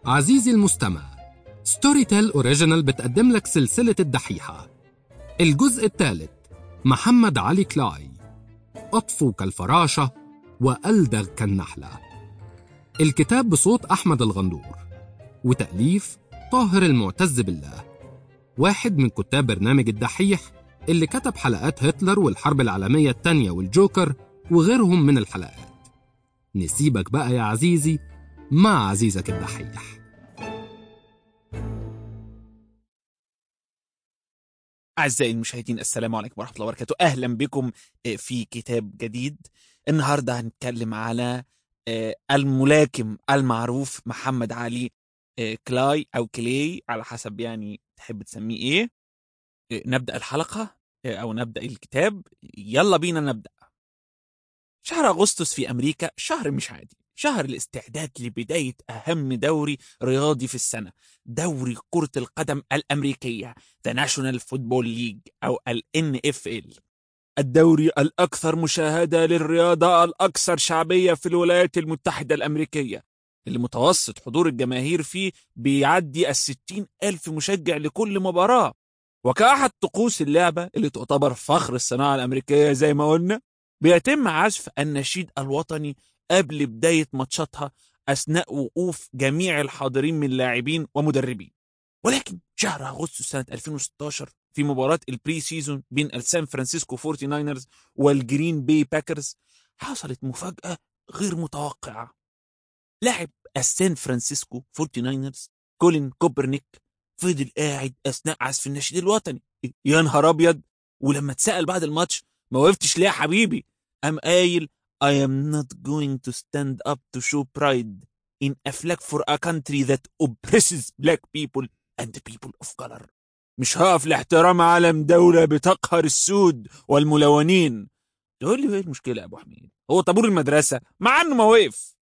عزيزي المستمع ستوري تيل اوريجينال بتقدم لك سلسلة الدحيحة الجزء الثالث محمد علي كلاي أطفو كالفراشة وألدغ كالنحلة الكتاب بصوت أحمد الغندور وتأليف طاهر المعتز بالله واحد من كتاب برنامج الدحيح اللي كتب حلقات هتلر والحرب العالمية التانية والجوكر وغيرهم من الحلقات نسيبك بقى يا عزيزي مع عزيزك الدحيح أعزائي المشاهدين السلام عليكم ورحمة الله وبركاته أهلا بكم في كتاب جديد النهاردة هنتكلم على الملاكم المعروف محمد علي كلاي أو كلاي على حسب يعني تحب تسميه إيه نبدأ الحلقة أو نبدأ الكتاب يلا بينا نبدأ شهر أغسطس في أمريكا شهر مش عادي شهر الاستعداد لبداية أهم دوري رياضي في السنة دوري كرة القدم الأمريكية The National Football League أو ال NFL الدوري الأكثر مشاهدة للرياضة الأكثر شعبية في الولايات المتحدة الأمريكية اللي متوسط حضور الجماهير فيه بيعدي الستين ألف مشجع لكل مباراة وكأحد طقوس اللعبة اللي تعتبر فخر الصناعة الأمريكية زي ما قلنا بيتم عزف النشيد الوطني قبل بداية ماتشاتها أثناء وقوف جميع الحاضرين من لاعبين ومدربين ولكن شهر أغسطس سنة 2016 في مباراة البري سيزون بين السان فرانسيسكو 49رز والجرين باي باكرز حصلت مفاجأة غير متوقعة لاعب السان فرانسيسكو 49رز كولين كوبرنيك فضل قاعد أثناء عزف النشيد الوطني يا نهار أبيض ولما اتسأل بعد الماتش ما وقفتش ليه يا حبيبي قام قايل I am not going to stand up to show pride in a flag for a country that oppresses black people and people of color. مش هقف لاحترام علم دولة بتقهر السود والملونين. تقول لي ايه المشكلة يا ابو حميد؟ هو طابور المدرسة مع انه ما وقف.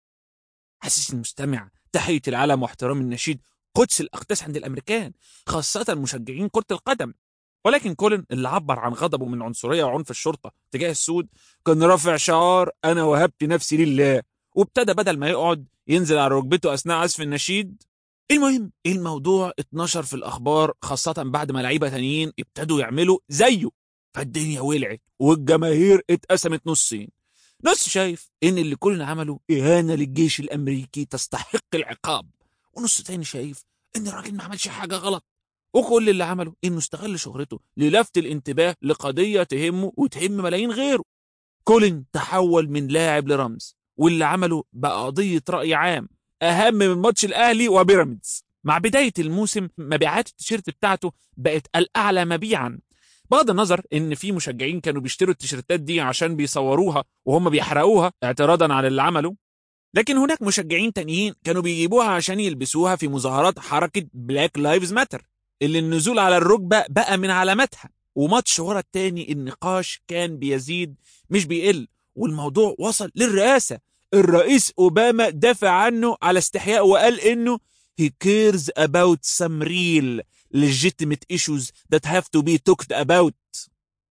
حسس المستمع تحية العلم واحترام النشيد قدس الأقداس عند الأمريكان خاصة مشجعين كرة القدم ولكن كولين اللي عبر عن غضبه من عنصريه وعنف الشرطه تجاه السود كان رافع شعار انا وهبت نفسي لله وابتدى بدل ما يقعد ينزل على ركبته اثناء عزف النشيد المهم الموضوع اتنشر في الاخبار خاصه بعد ما لعيبه تانيين ابتدوا يعملوا زيه فالدنيا ولعت والجماهير اتقسمت نصين نص شايف ان اللي كولين عمله اهانه للجيش الامريكي تستحق العقاب ونص تاني شايف ان الراجل ما عملش حاجه غلط وكل اللي عمله انه استغل شهرته للفت الانتباه لقضيه تهمه وتهم ملايين غيره كولين تحول من لاعب لرمز واللي عمله بقى قضيه راي عام اهم من ماتش الاهلي وبيراميدز مع بدايه الموسم مبيعات التيشيرت بتاعته بقت الاعلى مبيعا بغض النظر ان في مشجعين كانوا بيشتروا التيشيرتات دي عشان بيصوروها وهم بيحرقوها اعتراضا على اللي عمله لكن هناك مشجعين تانيين كانوا بيجيبوها عشان يلبسوها في مظاهرات حركه بلاك لايفز ماتر اللي النزول على الركبة بقى من علاماتها وماتش ورا التاني النقاش كان بيزيد مش بيقل والموضوع وصل للرئاسة الرئيس أوباما دافع عنه على استحياء وقال إنه he cares about some real legitimate issues that have to be talked about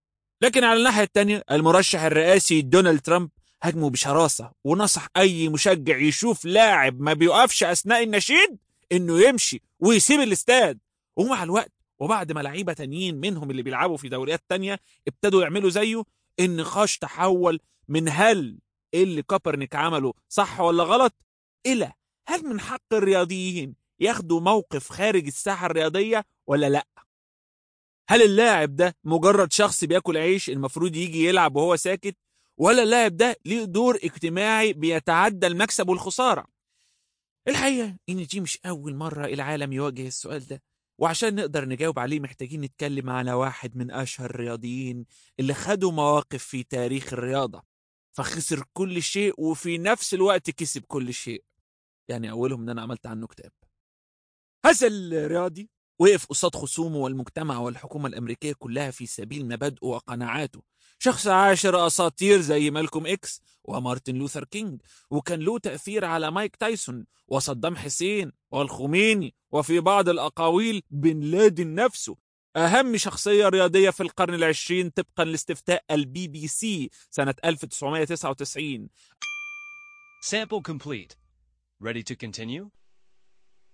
لكن على الناحية التانية المرشح الرئاسي دونالد ترامب هجمه بشراسة ونصح أي مشجع يشوف لاعب ما بيقفش أثناء النشيد إنه يمشي ويسيب الاستاد ومع الوقت وبعد ما لعيبه تانيين منهم اللي بيلعبوا في دوريات تانية ابتدوا يعملوا زيه النقاش تحول من هل اللي كوبرنيك عمله صح ولا غلط الى هل من حق الرياضيين ياخدوا موقف خارج الساحه الرياضيه ولا لا هل اللاعب ده مجرد شخص بياكل عيش المفروض يجي يلعب وهو ساكت ولا اللاعب ده ليه دور اجتماعي بيتعدى المكسب والخساره الحقيقه ان دي مش اول مره العالم يواجه السؤال ده وعشان نقدر نجاوب عليه محتاجين نتكلم على واحد من أشهر الرياضيين اللي خدوا مواقف في تاريخ الرياضة فخسر كل شيء وفي نفس الوقت كسب كل شيء يعني أولهم إن أنا عملت عنه كتاب هذا الرياضي وقف قصاد خصومه والمجتمع والحكومة الأمريكية كلها في سبيل مبادئه وقناعاته شخص عاشر أساطير زي مالكوم إكس ومارتن لوثر كينج وكان له تأثير على مايك تايسون وصدام حسين والخميني وفي بعض الأقاويل بن لادن نفسه أهم شخصية رياضية في القرن العشرين طبقا لاستفتاء البي بي سي سنة 1999 Sample complete. Ready to continue?